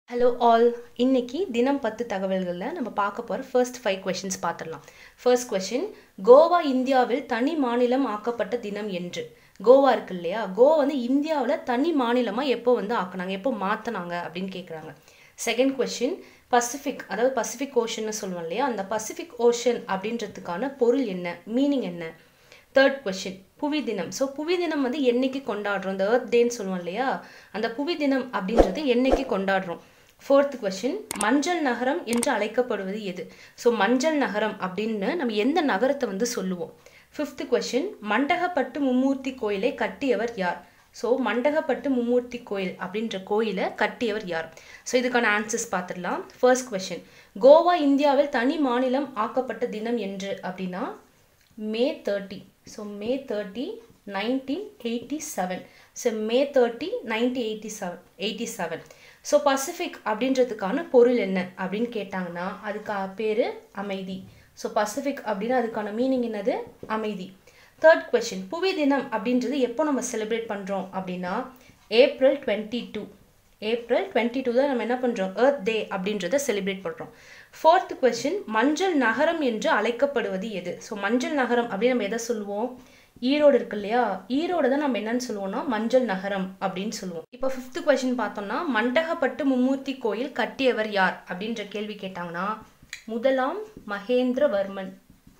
hello all இன்னைக்கு தினம் பத்து தகவல்களில் நம்ம பார்க்க போகிற ஃபர்ஸ்ட் ஃபைவ் கொஷின்ஸ் பார்த்துடலாம் ஃபர்ஸ்ட் கொஷின் கோவா இந்தியாவில் தனி மாநிலம் ஆக்கப்பட்ட தினம் என்று கோவா இருக்கு இல்லையா கோவா வந்து இந்தியாவில் தனி மாநிலமாக எப்போ வந்து ஆக்குனாங்க எப்போ மாற்றினாங்க அப்படின்னு கேட்குறாங்க செகண்ட் கொஷின் பசிபிக் அதாவது பசிபிக் ஓஷன்னு சொல்லுவோம் இல்லையா அந்த பசிபிக் ஓஷன் அப்படின்றதுக்கான பொருள் என்ன மீனிங் என்ன தேர்ட் கொஷின் புவி தினம் ஸோ புவி தினம் வந்து என்னைக்கு கொண்டாடுறோம் இந்த எர்த் டேன்னு சொல்லுவோம் இல்லையா அந்த புவி தினம் அப்படின்றது என்னைக்கு கொண்டாடுறோம் ஃபோர்த் கொஷின் மஞ்சள் நகரம் என்று அழைக்கப்படுவது எது ஸோ மஞ்சள் நகரம் அப்படின்னு நம்ம எந்த நகரத்தை வந்து சொல்லுவோம் ஃபிஃப்த் கொஷின் மண்டகப்பட்டு மும்மூர்த்தி கோயிலை கட்டியவர் யார் ஸோ மண்டகப்பட்டு மும்மூர்த்தி கோயில் அப்படின்ற கோயிலை கட்டியவர் யார் ஸோ இதுக்கான ஆன்சர்ஸ் பார்த்துடலாம் ஃபர்ஸ்ட் கொஷின் கோவா இந்தியாவில் தனி மாநிலம் ஆக்கப்பட்ட தினம் என்று அப்படின்னா May thirty so May thirty nineteen eighty seven so May thirty nineteen eighty seven eighty seven so Pacific அப்படின்றதுக்கான பொருள் என்ன அப்படின்னு கேட்டாங்கன்னா அதுக்கு பேர் அமைதி ஸோ பசிபிக் அப்படின்னு அதுக்கான மீனிங் என்னது அமைதி தேர்ட் கொஷின் புவி தினம் அப்படின்றது எப்போ நம்ம செலிப்ரேட் பண்ணுறோம் அப்படின்னா April twenty two April twenty two தான் நம்ம என்ன பண்ணுறோம் எர்த் டே அப்படின்றத செலிப்ரேட் பண்ணுறோம் ஃபோர்த் கொஷின் மஞ்சள் நகரம் என்று அழைக்கப்படுவது எது ஸோ மஞ்சள் நகரம் அப்படின்னு நம்ம எதை சொல்லுவோம் ஈரோடு இருக்கு இல்லையா ஈரோடு தான் நம்ம என்னன்னு சொல்லுவோம்னா மஞ்சள் நகரம் அப்படின்னு சொல்லுவோம் இப்போ ஃபிஃப்த் கொஷின் பார்த்தோம்னா மண்டகப்பட்டு மும்மூர்த்தி கோயில் கட்டியவர் யார் அப்படின்ற கேள்வி கேட்டாங்கன்னா முதலாம் மகேந்திரவர்மன்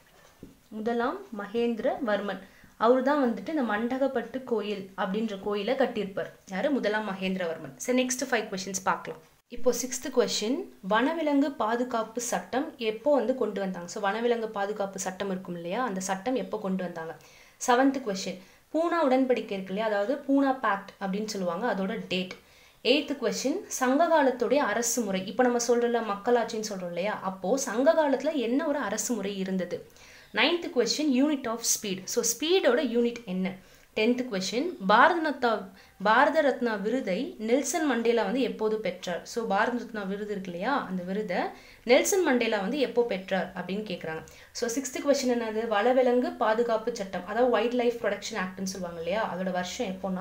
முதலாம் மகேந்திரவர்மன் அவர் தான் வந்துட்டு இந்த மண்டகப்பட்டு கோயில் அப்படின்ற கோயிலை கட்டியிருப்பார் யார் முதலாம் மகேந்திரவர்மன் சரி நெக்ஸ்ட் ஃபைவ் கொஷின்ஸ் பார்க்கலாம் இப்போ சிக்ஸ்த் கொஷின் வனவிலங்கு பாதுகாப்பு சட்டம் எப்போ வந்து கொண்டு வந்தாங்க ஸோ வனவிலங்கு பாதுகாப்பு சட்டம் இருக்கும் இல்லையா அந்த சட்டம் எப்போ கொண்டு வந்தாங்க செவன்த் கொஷின் பூனா உடன்படிக்கை இருக்கு இல்லையா அதாவது பூனா பேக்ட் அப்படின்னு சொல்லுவாங்க அதோட டேட் எயித்து கொஷின் சங்க காலத்துடைய அரசு முறை இப்போ நம்ம சொல்கிறல மக்களாட்சின்னு சொல்கிறோம் இல்லையா அப்போது சங்க காலத்தில் என்ன ஒரு அரசு முறை இருந்தது ninth question unit of speed so ஸ்பீடோட யூனிட் என்ன டென்த்து கொஷின் பாரத ரத்னா பாரத ரத்னா விருதை நெல்சன் மண்டேலா வந்து எப்போது பெற்றார் ஸோ பாரத ரத்னா விருது இருக்கு இல்லையா அந்த விருதை நெல்சன் மண்டேலா வந்து எப்போ பெற்றார் அப்படின்னு கேட்குறாங்க ஸோ சிக்ஸ்த்து கொஷின் என்னது வனவிலங்கு பாதுகாப்பு சட்டம் அதாவது வைல்ட் லைஃப் ப்ரொடக்ஷன் ஆக்ட்னு சொல்லுவாங்க இல்லையா அதோட வருஷம் எப்போனா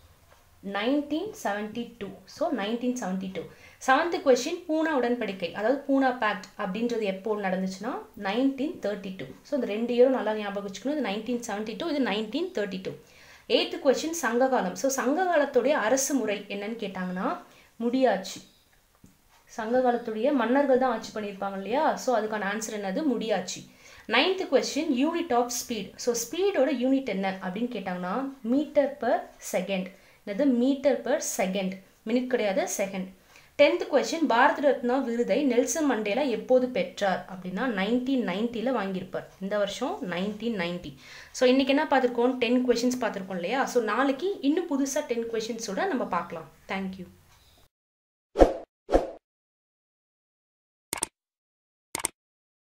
nineteen seventy two so nineteen seventy two seventh question Poona உடன்படிக்கை அதாவது பூனா பேக்ட் அப்படின்றது எப்போ நடந்துச்சுன்னா நைன்டீன் தேர்ட்டி டூ ஸோ இந்த ரெண்டு இயரும் நல்லா ஞாபகம் வச்சுக்கணும் இது நைன்டீன் செவன்டி டூ இது nineteen thirty two eighth question சங்ககாலம் ஸோ சங்க காலத்துடைய அரசு முறை என்னன்னு கேட்டாங்கன்னா முடியாட்சி சங்க காலத்துடைய மன்னர்கள் தான் ஆட்சி பண்ணியிருப்பாங்க இல்லையா ஸோ அதுக்கான ஆன்சர் என்னது முடியாட்சி ninth question unit of speed so ஸ்பீடோட யூனிட் என்ன அப்படின்னு கேட்டாங்கன்னா மீட்டர் பர் செகண்ட் என்னது மீட்டர் பர் செகண்ட் மினிட் கிடையாது second tenth question Bharat Ratna விருதை நெல்சன் மண்டேலா எப்போது பெற்றார் அப்படின்னா நைன்டீன் நைன்ட்டியில் வாங்கியிருப்பார் இந்த வருஷம் நைன்டீன் நைன்ட்டி ஸோ இன்றைக்கி என்ன பார்த்துருக்கோம் டென் கொஷின்ஸ் பார்த்துருக்கோம் இல்லையா ஸோ நாளைக்கு இன்னும் புதுசாக டென் கொஷின்ஸோட நம்ம பார்க்கலாம் தேங்க்யூ